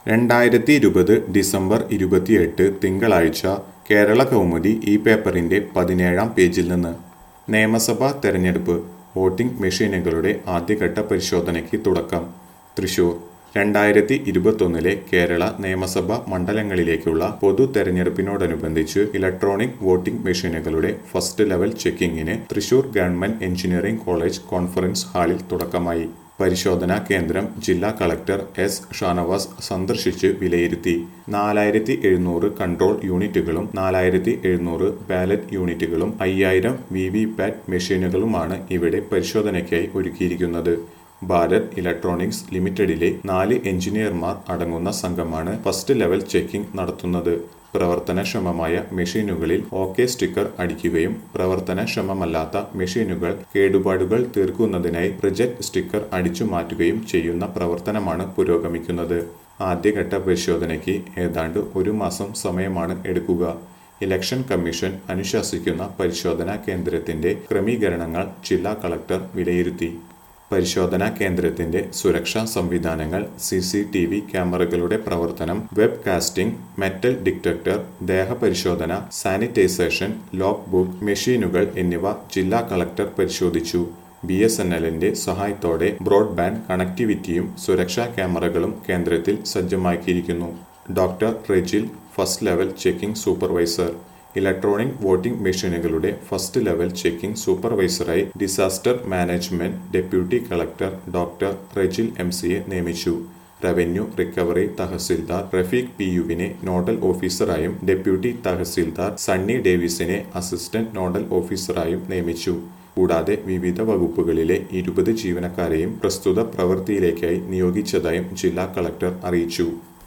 രണ്ടായിരത്തി ഇരുപത് ഡിസംബർ ഇരുപത്തിയെട്ട് തിങ്കളാഴ്ച കേരള കൗമുദി ഈ പേപ്പറിന്റെ പതിനേഴാം പേജിൽ നിന്ന് നിയമസഭാ തെരഞ്ഞെടുപ്പ് വോട്ടിംഗ് മെഷീനുകളുടെ ആദ്യഘട്ട പരിശോധനയ്ക്ക് തുടക്കം തൃശൂർ രണ്ടായിരത്തി ഇരുപത്തൊന്നിലെ കേരള നിയമസഭാ മണ്ഡലങ്ങളിലേക്കുള്ള പൊതു തെരഞ്ഞെടുപ്പിനോടനുബന്ധിച്ച് ഇലക്ട്രോണിക് വോട്ടിംഗ് മെഷീനുകളുടെ ഫസ്റ്റ് ലെവൽ ചെക്കിങ്ങിന് Thrissur government engineering college conference ഹാളിൽ തുടക്കമായി പരിശോധനാ കേന്ദ്രം ജില്ലാ കളക്ടർ എസ് ഷാനവാസ് സന്ദർശിച്ച് വിലയിരുത്തി നാലായിരത്തി എഴുന്നൂറ് കൺട്രോൾ യൂണിറ്റുകളും നാലായിരത്തി എഴുന്നൂറ് ബാലറ്റ് യൂണിറ്റുകളും അയ്യായിരം വി വി പാറ്റ് മെഷീനുകളുമാണ് ഇവിടെ പരിശോധനയ്ക്കായി ഒരുക്കിയിരിക്കുന്നത് ഭാരത് ഇലക്ട്രോണിക്സ് ലിമിറ്റഡിലെ നാല് എഞ്ചിനീയർമാർ അടങ്ങുന്ന സംഘമാണ് ഫസ്റ്റ് ലെവൽ ചെക്കിംഗ് നടത്തുന്നത് പ്രവർത്തനക്ഷമമായ മെഷീനുകളിൽ ഓക്കെ സ്റ്റിക്കർ അടിക്കുകയും പ്രവർത്തനക്ഷമമല്ലാത്ത മെഷീനുകൾ കേടുപാടുകൾ തീർക്കുന്നതിനായി റിജക്ട് സ്റ്റിക്കർ അടിച്ചു മാറ്റുകയും ചെയ്യുന്ന പ്രവർത്തനമാണ് പുരോഗമിക്കുന്നത് ആദ്യഘട്ട പരിശോധനയ്ക്ക് ഏതാണ്ട് ഒരു മാസം സമയമാണ് എടുക്കുക ഇലക്ഷൻ കമ്മീഷൻ അനുശാസിക്കുന്ന പരിശോധനാ കേന്ദ്രത്തിന്റെ ക്രമീകരണങ്ങൾ ജില്ലാ കളക്ടർ വിലയിരുത്തി പരിശോധനാ കേന്ദ്രത്തിന്റെ സുരക്ഷാ സംവിധാനങ്ങൾ സി സി ടി വി ക്യാമറകളുടെ പ്രവർത്തനം വെബ് കാസ്റ്റിംഗ് മെറ്റൽ ഡിറ്റക്ടർ ദേഹപരിശോധന സാനിറ്റൈസേഷൻ ലോക്ക് ബുക്ക് മെഷീനുകൾ എന്നിവ ജില്ലാ കളക്ടർ പരിശോധിച്ചു ബി എസ് എൻ എല്ലിന്റെ സഹായത്തോടെ ബ്രോഡ്ബാൻഡ് കണക്ടിവിറ്റിയും സുരക്ഷാ ക്യാമറകളും കേന്ദ്രത്തിൽ സജ്ജമാക്കിയിരിക്കുന്നു doctor Rejil first level checking supervisor electronic voting മെഷീനുകളുടെ ഫസ്റ്റ് ലെവൽ ചെക്കിംഗ് സൂപ്പർവൈസറായി disaster management deputy collector doctor Rejil M സിയെ നിയമിച്ചു റവന്യൂ റിക്കവറി തഹസിൽദാർ റഫീഖ് പി യുവിനെ നോഡൽ ഓഫീസറായും ഡെപ്യൂട്ടി തഹസിൽദാർ സണ്ണി ഡേവിസിനെ അസിസ്റ്റന്റ് നോഡൽ ഓഫീസറായും നിയമിച്ചു കൂടാതെ വിവിധ വകുപ്പുകളിലെ ഇരുപത് ജീവനക്കാരെയും പ്രസ്തുത പ്രവൃത്തിയിലേക്കായി നിയോഗിച്ചതായും ജില്ലാ കളക്ടർ അറിയിച്ചു